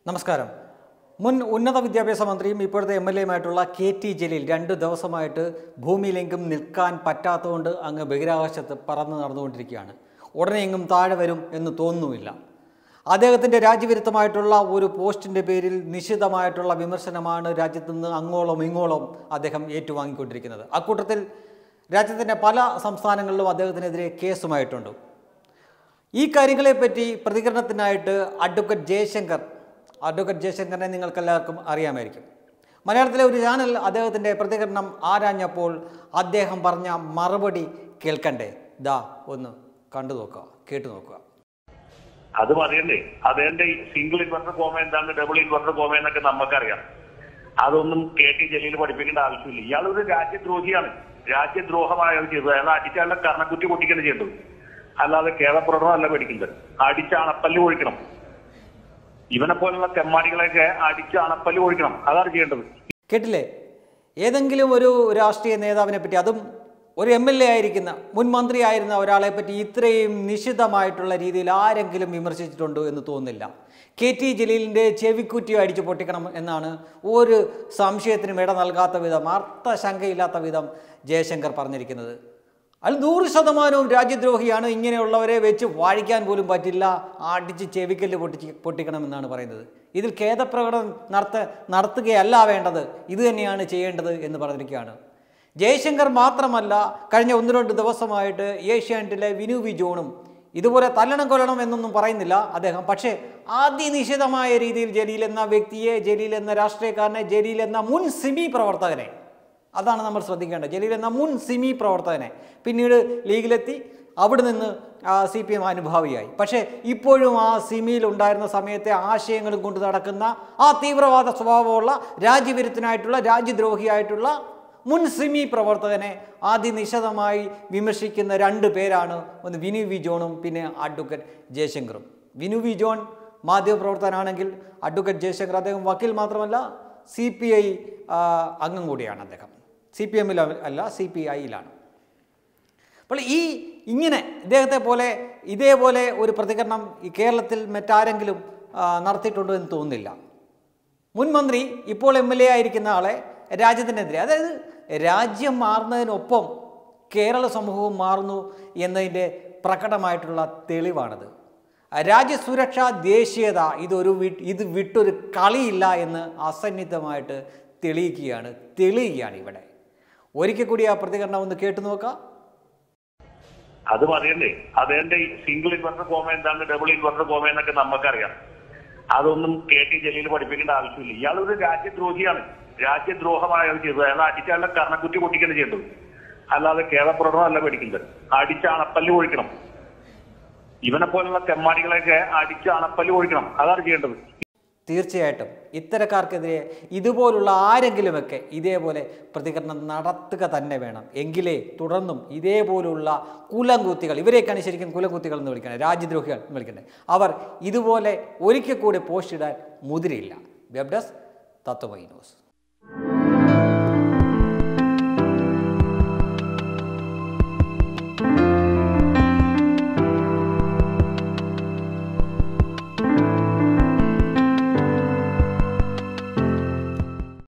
നമസ്കാരം മുൻ ഉന്നത വിദ്യാഭ്യാസ മന്ത്രിയും ഇപ്പോഴത്തെ എം എൽ എയുമായിട്ടുള്ള കെ ടി ജലീൽ രണ്ട് ദിവസമായിട്ട് ഭൂമിയിലെങ്കും നിൽക്കാൻ പറ്റാത്തതുകൊണ്ട് അങ്ങ് ബഹിരാകാശത്ത് പറന്ന് നടന്നുകൊണ്ടിരിക്കുകയാണ് ഉടനെ എങ്ങും താഴെ വരും എന്ന് തോന്നുന്നുമില്ല അദ്ദേഹത്തിൻ്റെ രാജ്യവിരുദ്ധമായിട്ടുള്ള ഒരു പോസ്റ്റിൻ്റെ പേരിൽ നിശിതമായിട്ടുള്ള വിമർശനമാണ് രാജ്യത്ത് നിന്ന് അങ്ങോളം ഇങ്ങോളം അദ്ദേഹം ഏറ്റുവാങ്ങിക്കൊണ്ടിരിക്കുന്നത് അക്കൂട്ടത്തിൽ രാജ്യത്തിൻ്റെ പല സംസ്ഥാനങ്ങളിലും അദ്ദേഹത്തിനെതിരെ കേസുമായിട്ടുണ്ട് ഈ കാര്യങ്ങളെപ്പറ്റി പ്രതികരണത്തിനായിട്ട് അഡ്വക്കേറ്റ് ജയശങ്കർ അഡ്വക്കേറ്റ് ജയശങ്കറിനെ നിങ്ങൾക്കെല്ലാവർക്കും അറിയാമായിരിക്കും മലയാളത്തിലെ ഒരു ചാനൽ അദ്ദേഹത്തിൻ്റെ പ്രതികരണം ആരാഞ്ഞപ്പോൾ അദ്ദേഹം പറഞ്ഞ മറുപടി കേൾക്കണ്ടേ ദാ ഒന്ന് കണ്ടു നോക്കുക കേട്ടു നോക്കുക അത് പറയണ്ടേ അതേന്റെ സിംഗിൾ ഇൻവെർട്ടർ കോമ എന്താണ് ഡബിൾ ഇൻവെർട്ടർ കോമ എന്നൊക്കെ നമുക്കറിയാം അതൊന്നും കെ ടി ജലീൽ പഠിപ്പിക്കേണ്ട ആവശ്യമില്ല ഇയാളൊരു രാജ്യദ്രോഹിയാണ് രാജ്യദ്രോഹമായ ചെയ്തത് അയാൾ അടിച്ചാളുടെ കർണക്കുറ്റി പൊട്ടിക്കുകയാണ് ചെയ്തത് അല്ലാതെ കേരളപ്രകടനമല്ല പഠിക്കുന്നത് അടിച്ച് അണപ്പല്ല് ഒഴിക്കണം ഇവനെ പോലുള്ള തെമ്മാടികളെയൊക്കെ അടിച്ച് അണപ്പല്ല് ഒഴിക്കണം അതാണ് ചെയ്യേണ്ടത് കേട്ടില്ലേ ഏതെങ്കിലും ഒരു രാഷ്ട്രീയ നേതാവിനെ പറ്റി അതും ഒരു എം എൽ എ ആയിരിക്കുന്ന മുൻ മന്ത്രി ആയിരുന്ന ഒരാളെ പറ്റി ഇത്രയും നിശിതമായിട്ടുള്ള രീതിയിൽ ആരെങ്കിലും വിമർശിച്ചിട്ടുണ്ടോ എന്ന് തോന്നുന്നില്ല കെ ടി ജലീലിൻ്റെ ചെവിക്കുറ്റി അടിച്ചു പൊട്ടിക്കണം എന്നാണ് ഒരു സംശയത്തിനും ഇട നൽകാത്ത വിധം അർത്ഥശങ്കയില്ലാത്ത വിധം ജയശങ്കർ പറഞ്ഞിരിക്കുന്നത് അത് നൂറ് ശതമാനവും രാജ്യദ്രോഹിയാണ് ഇങ്ങനെയുള്ളവരെ വെച്ച് വാഴിക്കാൻ പോലും പറ്റില്ല അടിച്ച് ചെവിക്കല്ല് പൊട്ടിച്ച് പൊട്ടിക്കണമെന്നാണ് പറയുന്നത് ഇതിൽ ഖേദപ്രകടനം നടത്ത നടത്തുകയല്ല വേണ്ടത് ഇത് തന്നെയാണ് ചെയ്യേണ്ടത് എന്ന് പറഞ്ഞിരിക്കുകയാണ് ജയശങ്കർ മാത്രമല്ല കഴിഞ്ഞ ഒന്ന് രണ്ട് ദിവസമായിട്ട് ഏഷ്യാനെറ്റിലെ വിനു വി ജോണും ഇതുപോലെ തല്ലണം കൊല്ലണം എന്നൊന്നും പറയുന്നില്ല അദ്ദേഹം പക്ഷേ അതിനിശിതമായ രീതിയിൽ ജലീൽ എന്ന വ്യക്തിയെ ജലീൽ എന്ന രാഷ്ട്രീയക്കാരനെ ജലീൽ എന്ന മുൻ സിമി പ്രവർത്തകനെ അതാണ് നമ്മൾ ശ്രദ്ധിക്കേണ്ടത് ജലീൽ എന്ന മുൻ സിമി പ്രവർത്തകനെ പിന്നീട് ലീഗിലെത്തി അവിടെ നിന്ന് സി പി എം അനുഭാവിയായി പക്ഷേ ഇപ്പോഴും ആ സിമിയിൽ ഉണ്ടായിരുന്ന സമയത്തെ ആശയങ്ങളും കൊണ്ട് നടക്കുന്ന ആ തീവ്രവാദ സ്വഭാവമുള്ള രാജ്യവിരുദ്ധനായിട്ടുള്ള രാജ്യദ്രോഹിയായിട്ടുള്ള മുൻ സിമി പ്രവർത്തകനെ അതിനിശിതമായി വിമർശിക്കുന്ന രണ്ട് പേരാണ് ഒന്ന് വിനു വി ജോണും പിന്നെ അഡ്വക്കേറ്റ് ജയശങ്കറും വിനു വി ജോൺ മാധ്യമപ്രവർത്തകനാണെങ്കിൽ അഡ്വക്കേറ്റ് ജയശങ്കർ അദ്ദേഹം വക്കീൽ മാത്രമല്ല സി പി ഐ അംഗം കൂടിയാണ് അദ്ദേഹം സി പി എമ്മിൽ അല്ല സി പി ഐയിലാണ് അപ്പോൾ ഈ ഇങ്ങനെ ഇദ്ദേഹത്തെ പോലെ ഇതേപോലെ ഒരു പ്രതികരണം ഈ കേരളത്തിൽ മറ്റാരെങ്കിലും ആ, നടത്തിയിട്ടുണ്ടോ എന്ന് തോന്നുന്നില്ല മുൻ മന്ത്രി ഇപ്പോൾ എം എൽ എ ആയിരിക്കുന്ന ആളെ രാജ്യത്തിനെതിരെ അതായത് രാജ്യം മാറുന്നതിനൊപ്പം കേരള സമൂഹവും മാറുന്നു എന്നതിൻ്റെ പ്രകടമായിട്ടുള്ള തെളിവാണത് രാജ്യസുരക്ഷ ദേശീയത ഇതൊരു വി ഇത് വിട്ടൊരു കളിയില്ല എന്ന് അസന്നിഗ്ധമായിട്ട് തെളിയിക്കുകയാണ് തെളിയുകയാണ് ഇവിടെ ഒരിക്കൽ കൂടി ആ പ്രതികരണം ഒന്ന് കേട്ടു നോക്കാം അത് പറയണ്ടേ അതേന്റെ സിംഗിൾ ഇൻവെർട്ടർ കോമ എന്താണ് ഡബിൾ ഇൻവെർട്ടർ കോമ എന്നൊക്കെ നമുക്കറിയാം അതൊന്നും കെ ടി ജലീൽ പഠിപ്പിക്കേണ്ട ആവശ്യമില്ല ഇയാളൊരു രാജ്യദ്രോഹിയാണ് രാജ്യദ്രോഹമായ ചെയ്തത് അയാൾ അടിച്ചാളുടെ കർണക്കുറ്റി പൊട്ടിക്കുകയാണ് ചെയ്തത് അല്ലാതെ കേരളപ്രകടനമല്ല പഠിക്കുന്നത് അടിച്ച് അണപ്പല്ല് ഒഴിക്കണം ഇവനെ പോലുള്ള തെമ്മാടികളെയൊക്കെ അടിച്ച് അണപ്പല്ല് ഒഴിക്കണം അതാണ് ചെയ്യേണ്ടത് തീർച്ചയായിട്ടും ഇത്തരക്കാർക്കെതിരെ ഇതുപോലുള്ള ആരെങ്കിലുമൊക്കെ ഇതേപോലെ പ്രതികരണം നടത്തുക തന്നെ വേണം എങ്കിലേ തുടർന്നും ഇതേപോലുള്ള കുലംകുത്തികൾ ഇവരെയൊക്കെയാണ് ശരിക്കും കുലംകുത്തികൾ എന്ന് വിളിക്കുന്നത് രാജ്യദ്രോഹികൾ എന്ന് വിളിക്കുന്നത് അവർ ഇതുപോലെ ഒരിക്കൽ കൂടി പോസ്റ്റ് ഇടാൻ മുതിരില്ല വെബ് ഡെസ്ക് തത്വമൈ ന്യൂസ്